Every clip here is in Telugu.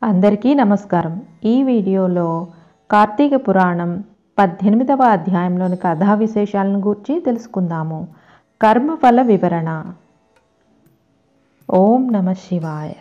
అందరికీ నమస్కారం ఈ వీడియోలో కార్తీక పురాణం పద్దెనిమిదవ అధ్యాయంలోని కథా విశేషాలను గూర్చి తెలుసుకుందాము కర్మఫల వివరణ ఓం నమ శివాయ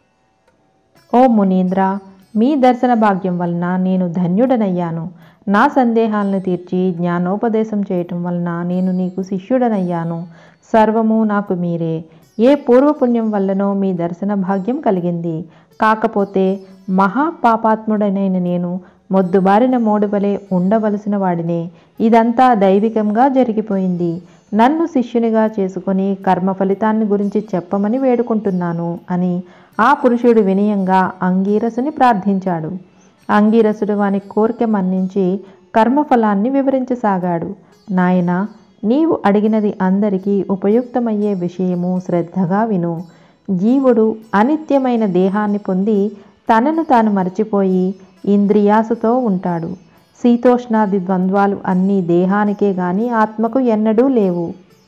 ఓ మునీంద్ర మీ దర్శన భాగ్యం వలన నేను ధన్యుడనయ్యాను నా సందేహాలను తీర్చి జ్ఞానోపదేశం చేయటం వలన నేను నీకు శిష్యుడనయ్యాను సర్వము నాకు మీరే ఏ పూర్వపుణ్యం వల్లనో మీ దర్శన భాగ్యం కలిగింది కాకపోతే మహాపాపాత్ముడనైన నేను మొద్దుబారిన మోడువలే ఉండవలసిన వాడినే ఇదంతా దైవికంగా జరిగిపోయింది నన్ను శిష్యునిగా చేసుకొని కర్మ ఫలితాన్ని గురించి చెప్పమని వేడుకుంటున్నాను అని ఆ పురుషుడు వినయంగా అంగీరసుని ప్రార్థించాడు అంగీరసుడు వాని కోరిక మన్నించి కర్మఫలాన్ని వివరించసాగాడు నాయనా నీవు అడిగినది అందరికీ ఉపయుక్తమయ్యే విషయము శ్రద్ధగా విను జీవుడు అనిత్యమైన దేహాన్ని పొంది తనను తాను మరచిపోయి ఇంద్రియాసుతో ఉంటాడు శీతోష్ణాది ద్వంద్వాలు అన్నీ దేహానికే గాని ఆత్మకు ఎన్నడూ లేవు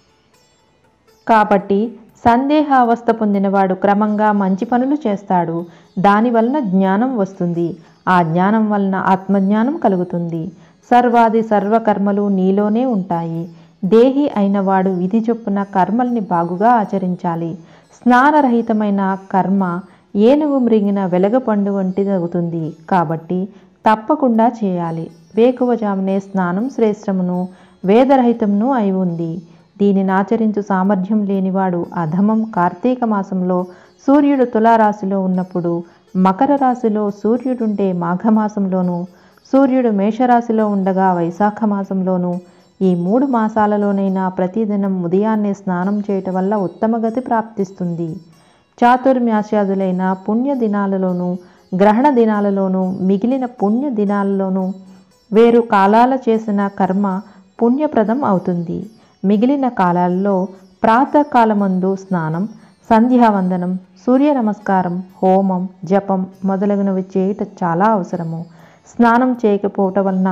కాబట్టి సందేహావస్థ పొందినవాడు క్రమంగా మంచి పనులు చేస్తాడు దాని వలన జ్ఞానం వస్తుంది ఆ జ్ఞానం వలన ఆత్మజ్ఞానం కలుగుతుంది సర్వాది సర్వకర్మలు నీలోనే ఉంటాయి దేహి అయినవాడు విధి చొప్పున కర్మల్ని బాగుగా ఆచరించాలి స్నానరహితమైన కర్మ ఏనుగు మృంగిన వెలగపండు వంటిది అవుతుంది కాబట్టి తప్పకుండా చేయాలి వేకువజామునే స్నానం శ్రేష్టమును వేదరహితమును అయి ఉంది దీనిని ఆచరించు సామర్థ్యం లేనివాడు అధమం కార్తీక మాసంలో సూర్యుడు తులారాశిలో ఉన్నప్పుడు మకర రాశిలో సూర్యుడుంటే మాఘమాసంలోనూ సూర్యుడు మేషరాశిలో ఉండగా వైశాఖ మాసంలోనూ ఈ మూడు మాసాలలోనైనా ప్రతిదినం ఉదయాన్నే స్నానం చేయటం వల్ల ఉత్తమ గతి ప్రాప్తిస్తుంది చాతుర్మాస్యాదులైన పుణ్య దినాలలోనూ గ్రహణ దినాలలోనూ మిగిలిన పుణ్య దినాలలోనూ వేరు కాలాల చేసిన కర్మ పుణ్యప్రదం అవుతుంది మిగిలిన కాలాల్లో ప్రాతకాలమందు స్నానం సంధ్యావందనం సూర్య నమస్కారం హోమం జపం మొదలగునవి చేయుట చాలా అవసరము స్నానం చేయకపోవటం వలన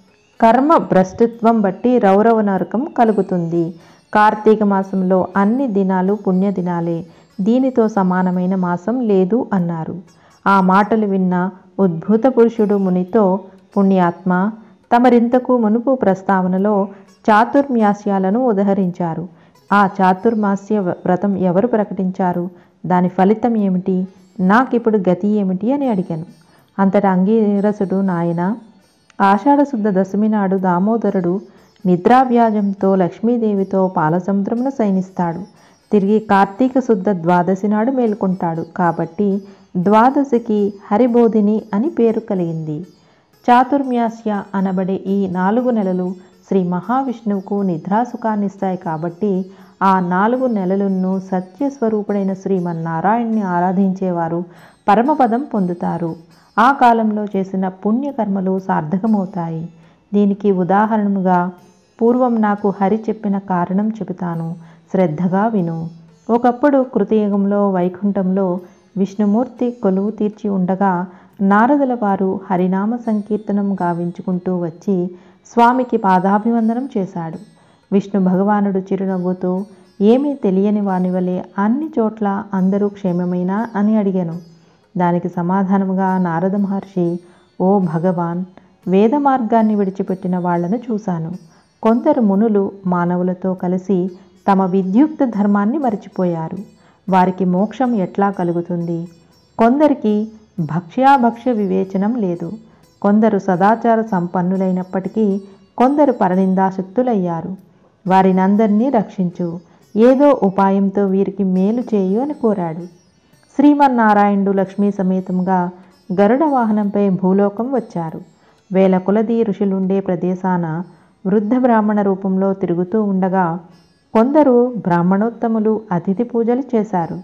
కర్మ భ్రష్టత్వం బట్టి రౌరవ నరకం కలుగుతుంది కార్తీక మాసంలో అన్ని దినాలు పుణ్య దినాలే దీనితో సమానమైన మాసం లేదు అన్నారు ఆ మాటలు విన్న ఉద్భూత పురుషుడు మునితో పుణ్యాత్మ తమరింతకు మునుపు ప్రస్తావనలో చాతుర్మాస్యాలను ఉదహరించారు ఆ చాతుర్మాస్య వ్రతం ఎవరు ప్రకటించారు దాని ఫలితం ఏమిటి నాకిప్పుడు గతి ఏమిటి అని అడిగాను అంతటా అంగీరసుడు నాయన ఆషాఢశుద్ధ దశమి నాడు దామోదరుడు నిద్రావ్యాజంతో లక్ష్మీదేవితో పాలసముద్రమును శయనిస్తాడు తిరిగి కార్తీక శుద్ధ ద్వాదశి నాడు మేల్కొంటాడు కాబట్టి ద్వాదశికి హరిబోధిని అని పేరు కలిగింది చాతుర్మాస్య అనబడే ఈ నాలుగు నెలలు శ్రీ మహావిష్ణువుకు నిద్రాసుఖాన్నిస్తాయి కాబట్టి ఆ నాలుగు నెలలను సత్యస్వరూపుడైన శ్రీమన్నారాయణ్ణి ఆరాధించేవారు పరమపదం పొందుతారు ఆ కాలంలో చేసిన పుణ్యకర్మలు సార్థకమవుతాయి దీనికి ఉదాహరణగా పూర్వం నాకు హరి చెప్పిన కారణం చెబుతాను శ్రద్ధగా విను ఒకప్పుడు కృతయుగంలో వైకుంఠంలో విష్ణుమూర్తి కొలువు తీర్చి ఉండగా నారదుల వారు హరినామ సంకీర్తనం గావించుకుంటూ వచ్చి స్వామికి పాదాభివందనం చేశాడు విష్ణు భగవానుడు చిరునవ్వుతూ ఏమీ తెలియని వాని వలె అన్ని చోట్ల అందరూ క్షేమమేనా అని అడిగాను దానికి సమాధానముగా నారద మహర్షి ఓ భగవాన్ వేద మార్గాన్ని విడిచిపెట్టిన వాళ్లను చూశాను కొందరు మునులు మానవులతో కలిసి తమ విద్యుక్త ధర్మాన్ని మరిచిపోయారు వారికి మోక్షం ఎట్లా కలుగుతుంది కొందరికి భక్ష్యాభక్ష్య వివేచనం లేదు కొందరు సదాచార సంపన్నులైనప్పటికీ కొందరు పరనిందాశక్తులయ్యారు వారినందరినీ రక్షించు ఏదో ఉపాయంతో వీరికి మేలు చేయు అని కోరాడు శ్రీమన్నారాయణుడు లక్ష్మీ సమేతంగా గరుడ వాహనంపై భూలోకం వచ్చారు వేల కులది ఋషులుండే ప్రదేశాన వృద్ధ బ్రాహ్మణ రూపంలో తిరుగుతూ ఉండగా కొందరు బ్రాహ్మణోత్తములు అతిథి పూజలు చేశారు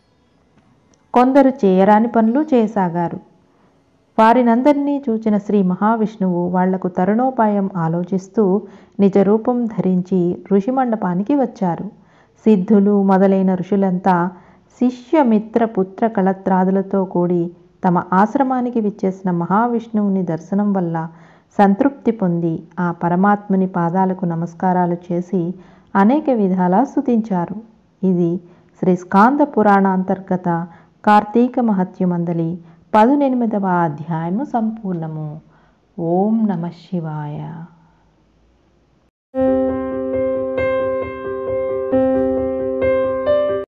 కొందరు చేయరాని పనులు చేయసాగారు వారినందరినీ చూచిన శ్రీ మహావిష్ణువు వాళ్లకు తరుణోపాయం ఆలోచిస్తూ నిజ రూపం ధరించి ఋషి మండపానికి వచ్చారు సిద్ధులు మొదలైన ఋషులంతా శిష్యమిత్ర పుత్ర కళత్రాదులతో కూడి తమ ఆశ్రమానికి విచ్చేసిన మహావిష్ణువుని దర్శనం వల్ల సంతృప్తి పొంది ఆ పరమాత్ముని పాదాలకు నమస్కారాలు చేసి అనేక విధాలా స్తుతించారు ఇది శ్రీ స్కాంద పురాణ అంతర్గత కార్తీక మహత్యమందలి పదునెనిమిదవ అధ్యాయము సంపూర్ణము ఓం నమ శివాయ